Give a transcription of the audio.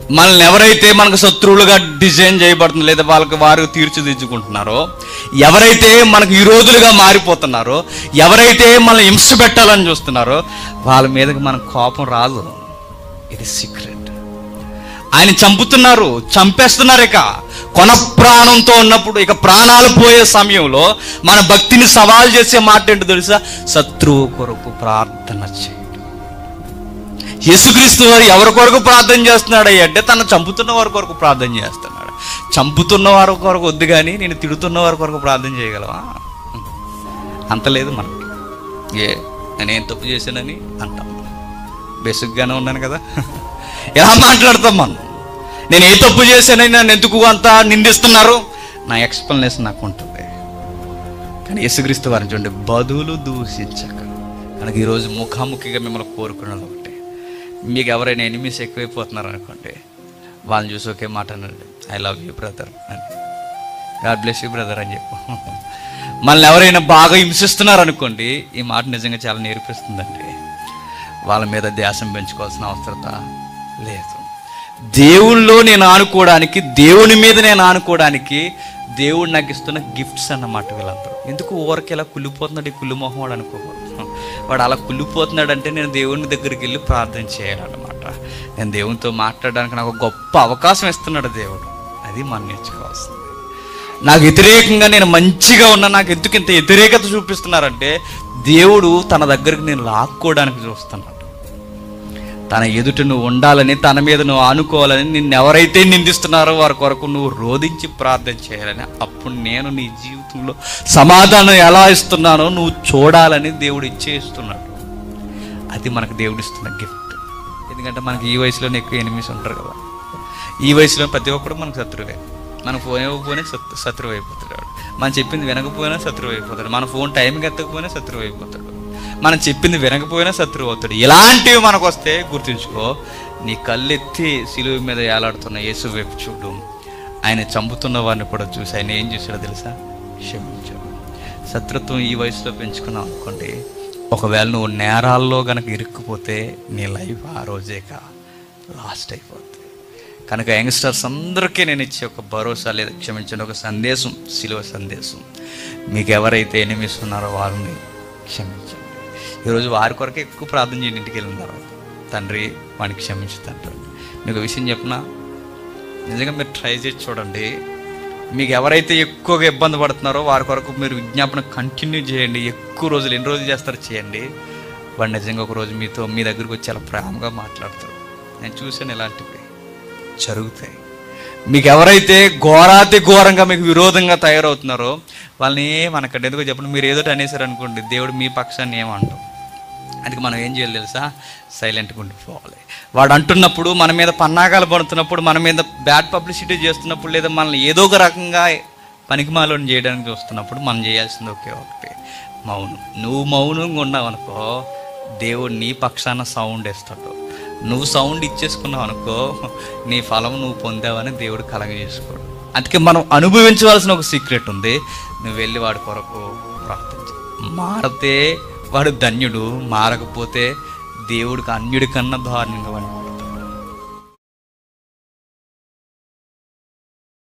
మనల్ని ఎవరైతే మనకు శత్రువులుగా డిజైన్ చేయబడుతుంది లేదా వాళ్ళకి వారు తీర్చిదిద్దుకుంటున్నారో ఎవరైతే మనకు విరోధులుగా మారిపోతున్నారో ఎవరైతే మనల్ని హింస పెట్టాలని చూస్తున్నారో వాళ్ళ మీదకి మనకు కోపం రాదు ఇది సీక్రెట్ ఆయన చంపుతున్నారు చంపేస్తున్నారు ఇక కొన ప్రాణంతో ఉన్నప్పుడు ఇక ప్రాణాలు పోయే సమయంలో మన భక్తిని సవాల్ చేసే మాట ఏంటో తెలుసా శత్రువు కొరకు ప్రార్థన చేయడం యేసుక్రీస్తు వారు ఎవరి కొరకు ప్రార్థన చేస్తున్నాడు అంటే తను చంపుతున్న వారి కొరకు ప్రార్థన చేస్తున్నాడు చంపుతున్న వారి కొరకు వద్దు కానీ నేను తిడుతున్న వారి కొరకు ప్రార్థన చేయగలవా అంత లేదు మనకి ఏ నేనేం తప్పు చేశానని అంటాం బేసిక్గానే ఉన్నాను కదా ఎలా మాట్లాడతాం మనం నేను ఏ తప్పు చేశానని నన్ను ఎందుకు అంత నిందిస్తున్నారు నా ఎక్స్ప్లెనేషన్ నాకు ఉంటుంది కానీ యేసుక్రీస్తు వారిని చూడండి బదులు దూషించక కనుక ఈరోజు ముఖాముఖిగా మిమ్మల్ని కోరుకున్నది ఒకటే మీకు ఎవరైనా ఎనిమిస్ ఎక్కువైపోతున్నారు అనుకోండి వాళ్ళని చూసి ఒకే మాట అనండి ఐ లవ్ యూ బ్రదర్ అని గాడ్ బ్లెస్ యూ బ్రదర్ అని చెప్పు మనల్ని ఎవరైనా బాగా హింసిస్తున్నారు అనుకోండి ఈ మాట నిజంగా చాలా నేర్పిస్తుందండి వాళ్ళ మీద ధ్యాసం పెంచుకోవాల్సిన అవసరత లేదు దేవుళ్ళో నేను ఆనుకోవడానికి దేవుని మీద నేను ఆనుకోవడానికి దేవుడు నాకు ఇస్తున్న గిఫ్ట్స్ అన్నమాట వీళ్ళందరూ ఎందుకు ఊరికి ఇలా కుళ్ళిపోతున్నాడు ఈ కుళ్ళు మొహం వాడు అనుకోకూడదు వాడు అలా కుళ్ళిపోతున్నాడు అంటే నేను దేవుని దగ్గరికి వెళ్ళి ప్రార్థన చేయాలన్నమాట నేను దేవునితో మాట్లాడడానికి నాకు ఒక గొప్ప అవకాశం ఇస్తున్నాడు దేవుడు అది మనం నేర్చుకోవాల్సింది నాకు వ్యతిరేకంగా నేను మంచిగా ఉన్నా నాకు ఎందుకు ఇంత వ్యతిరేకత చూపిస్తున్నారంటే దేవుడు తన దగ్గరికి నేను లాక్కోవడానికి చూస్తున్నాడు తన ఎదుట నువ్వు ఉండాలని తన మీద నువ్వు ఆనుకోవాలని నిన్ను ఎవరైతే నిందిస్తున్నారో వారి కొరకు నువ్వు రోధించి ప్రార్థన చేయాలని అప్పుడు నేను నీ జీవితంలో సమాధానం ఎలా ఇస్తున్నానో నువ్వు చూడాలని దేవుడు ఇచ్చేస్తున్నాడు అది మనకు దేవుడు ఇస్తున్న గిఫ్ట్ ఎందుకంటే మనకి ఈ వయసులోనే ఎక్కువ ఎనిమిస్ ఉంటారు కదా ఈ వయసులో ప్రతి ఒక్కడు మనకు శత్రువే మన ఫోన్ ఇవ్వకపోయినా శత్ శత్రువు అయిపోతాడు మనం చెప్పింది వినకపోయినా శత్రువు అయిపోతాడు మన ఫోన్ టైంకి ఎత్తకపోయినా శత్రువు అయిపోతాడు మనం చెప్పింది వినకపోయినా శత్రువు అవుతాడు ఇలాంటివి మనకు వస్తే గుర్తుంచుకో నీ కళ్ళెత్తి సిలువ మీద ఏలాడుతున్న యేసు వైపు చూడు ఆయన చంపుతున్న వారిని కూడా చూసి ఆయన ఏం చేశాడో తెలుసా క్షమించాడు శత్రుత్వం ఈ వయసులో పెంచుకున్నావు అనుకోండి ఒకవేళ నువ్వు నేరాల్లో గనక ఇరుక్కుపోతే నీ లైఫ్ ఆ రోజేక లాస్ట్ అయిపోతుంది కనుక యంగ్స్టర్స్ అందరికీ నేను ఇచ్చే ఒక భరోసా లేదా క్షమించండి ఒక సందేశం సిలువ సందేశం మీకు ఎవరైతే ఎనిమిస్ ఉన్నారో వారిని క్షమించండి ఈరోజు వారి కొరకే ఎక్కువ ప్రార్థన చేయండి ఇంటికి వెళ్ళిన తర్వాత తండ్రి వాడిని క్షమించు తండ్రి మీకు ఒక విషయం చెప్పినా నిజంగా మీరు ట్రై చేసి చూడండి మీకు ఎవరైతే ఎక్కువగా ఇబ్బంది పడుతున్నారో వారి కొరకు మీరు విజ్ఞాపన కంటిన్యూ చేయండి ఎక్కువ రోజులు ఎన్ని రోజులు చేస్తారో చేయండి వాడు నిజంగా ఒక రోజు మీతో మీ దగ్గరికి వచ్చి చాలా ప్రేమగా మాట్లాడతారు నేను చూశాను ఇలాంటివి జరుగుతాయి మీకు ఎవరైతే ఘోరాతి ఘోరంగా మీకు విరోధంగా తయారవుతున్నారో వాళ్ళని మనకంటే ఎందుకో చెప్పండి మీరు ఏదో అనేసారు అనుకోండి దేవుడు మీ పక్షాన్ని ఏమంటాం అందుకే మనం ఏం చేయాలి తెలుసా సైలెంట్గా ఉండిపోవాలి వాడు అంటున్నప్పుడు మన మీద పన్నాగాలు పడుతున్నప్పుడు మన మీద బ్యాడ్ పబ్లిసిటీ చేస్తున్నప్పుడు లేదా మనల్ని ఏదో ఒక రకంగా పనికిమాలను చేయడానికి చూస్తున్నప్పుడు మనం చేయాల్సింది ఒకే ఒకటి మౌనం నువ్వు మౌనంగా ఉన్నావు అనుకో దేవుడు నీ పక్షాన సౌండ్ వేస్తాడు నువ్వు సౌండ్ ఇచ్చేసుకున్నావు అనుకో నీ ఫలం నువ్వు పొందావని దేవుడు కలగజేసుకోడు అందుకే మనం అనుభవించవలసిన ఒక సీక్రెట్ ఉంది నువ్వు వెళ్ళి వాడి కొరకు ప్రార్థించు మారితే వాడు ధన్యుడు మారకపోతే దేవుడికి అన్యుడి కన్నా దారుణంగా వాడిని